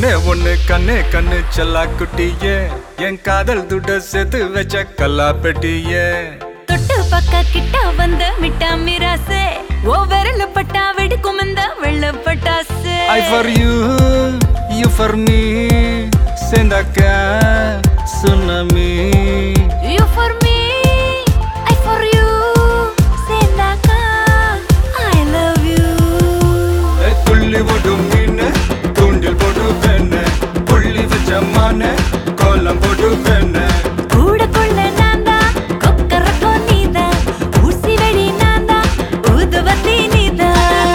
ஒண்ணே ஒண்ணு கண்ணே கண்ணு செல்லா குட்டியே என் காதல் துட்ட சேர்த்து வச்ச கல்லா பெட்டியே தொட்டு பக்க கிட்ட வந்த மிட்டா மிராசே ஓ விரல் பட்டா வெடிக்கும் இந்த வெள்ள பட்டாசு I for you you for me சேர்ந்தாக்க tsunami you for me I for you சேர்ந்தாக்கா ஐ லவ் யூ துள்ளி ஓடும் மீன் தூண்டில் போட்டு வேண புள்ளி வச்ச மான கோலம் போட்டு வேண கூட கொள்ள நான்தா கொக்கரக்கோ நீதா ஊசி வெடி நான்தா ஊதுவத்தி நீதா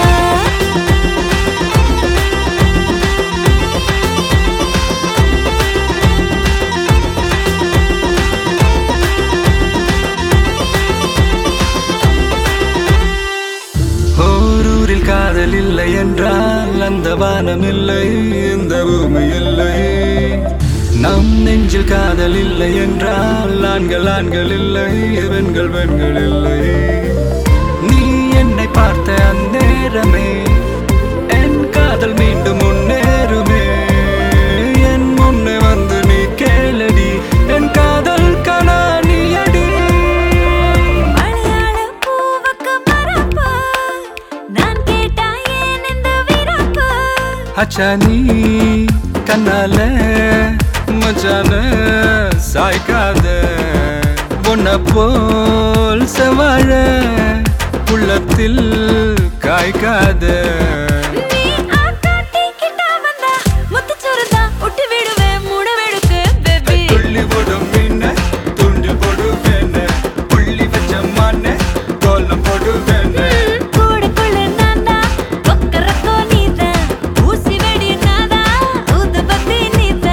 ஓரூரில் காதல் இல்லை என்றால் அந்த வானம் இல்லை இந்த பூமி இல்லை நம் நெஞ்சில் காதல் இல்லை என்றால் ஆண்கள் ஆண்கள் இல்லை பெண்கள் பெண்கள் இல்லை நீ என்னை பார்த்த அந்நேரமே என் காதல் மீண்டும் முன்னேறுமே என் முன்னே வந்து நீ கேளடி என் காதல் கணானியடி மலையாள பூவுக்கு பரப்பு நான் கேட்டா ஏன் இந்த விரப்பு அச்சா நீ கண்ணால மச்சான சாய்க்காத பொன்ன போல் செவாழ உள்ளத்தில் காய்க்காத நீ ஆட்டாட்டி கிட்ட வந்தா முத்துச்சோறுதா விட்டு விடுவேன் மூட வெடுக்கு பேபி துள்ளி போடும் மீன துண்டு போடுவேன புள்ளி வச்ச மான கோலம் போடுவேன கூட கொள்ள நான்தா கொக்கரக்கோ நீதா ஊசி வெடி நாதா ஊதுபத்தி நீதா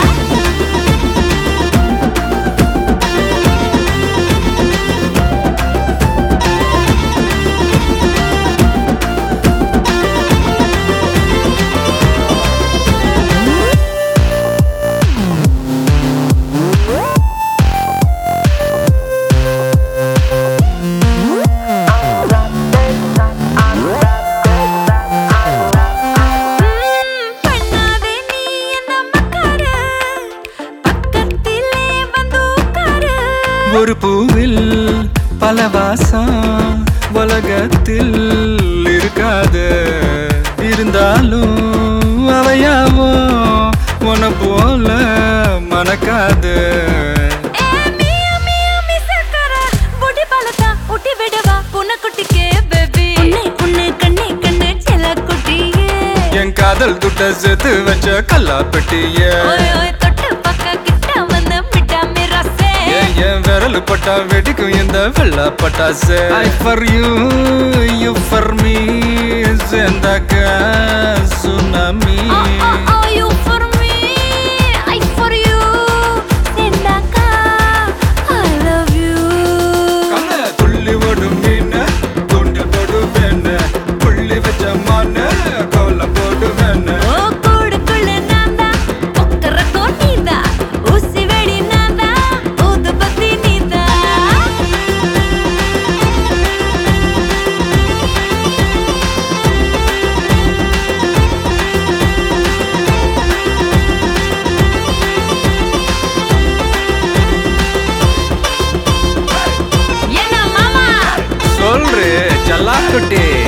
ம், பண்ணாதே நீ என்ன மக்கார பக்கத்திலே வந்து உட்காரு ஒரு பூவில் பல வாசம் உலகத்தில் இருக்காது இருந்தாலும் அவையாவோ உன போல மணக்காது ஏ மியா மியா மிசக்கர பொடி பழத்தா ஊட்டி விடவா புனக்குட்டிக்கே பேபி உன்னை உன்னை கண்ணே கண்ணே செல்ல குட்டியே என் காதல் துட்ட சேர்த்து வச்ச கல்லா பெட்டியே ஓய் ஓய் தொட்டு பக்க கிட்ட வந்து மிட்டா மிரசே ஏன் என் விரல் பட்டா வெடிக்கும் இந்த வெள்ள பட்டாசு I for you you for me சேர்ந்தாக்க tsunami ah ah ah you for me I for you செந்தாக்கா ஐ லவ் யூ கண்ண துள்ளி ஓடும் மீன் தூண்டில் போடுவேன் புள்ளி வச்ச மான கோலம் போடுவேன் ஓ கூடுக்குள்ள நான்தா கொக்கரக்கோ நீதா ஊசி வெடி நான்தா ஊதுபத்தி நீதா என்ன மாமா சொல்றே ஜல்லாக்குட்டி